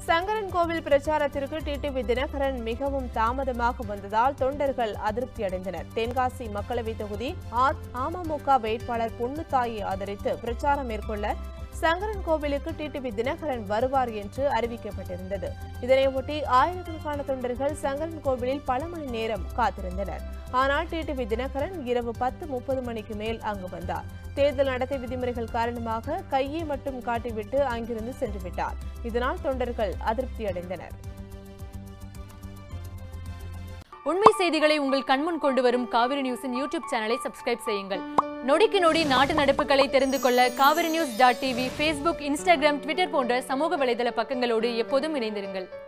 சங்கரன் கோவில் பிரச்சாரத்திற்கு டிடிவி தினகரன் மிகவும் தாமதமாக வந்ததால் தொண்டர்கள் அதிருப்தி அடைந்தனர் தென்காசி மக்களவைத் தொகுதி அ- அமமுக வேட்பாளர் பொன்னுத்தாயை ஆதரித்து பிரச்சாரம் மேற்கொள்ள சங்கரன் கோவிலுக்கு டிடிவி தினகரன் வருவார் என்று அறிவிக்கப்பட்டிருந்தது இதனையொட்டி ஆயிரக்கணக்கான தொண்டர்கள் சங்கரன் கோவிலில் பல மணி நேரம் காத்திருந்தனர் ஆனால் டிடிவி தினகரன் இரவு பத்து முப்பது மணிக்கு மேல் அங்கு வந்தார் தேர்தல் நடத்தை விதிமுறைகள் காரணமாக கையை மட்டும் காட்டிவிட்டு அங்கிருந்து சென்று விட்டார் இதனால் தொண்டர்கள் அதிருப்தி அடைந்தனர் உண்மை செய்திகளை உங்கள் கண்முன் கொண்டு வரும் காவிரி நியூஸின் யூடியூப் சேனலை சப்ஸ்கிரைப் செய்யுங்கள் நொடிக்கு நொடி நாட்டு நடப்புகளை தெரிந்து கொள்ள Kaveri news dot TV Facebook Instagram Twitter போன்ற சமூக வலைதள பக்கங்களோடு எப்போதும் இணைந்திருங்கள்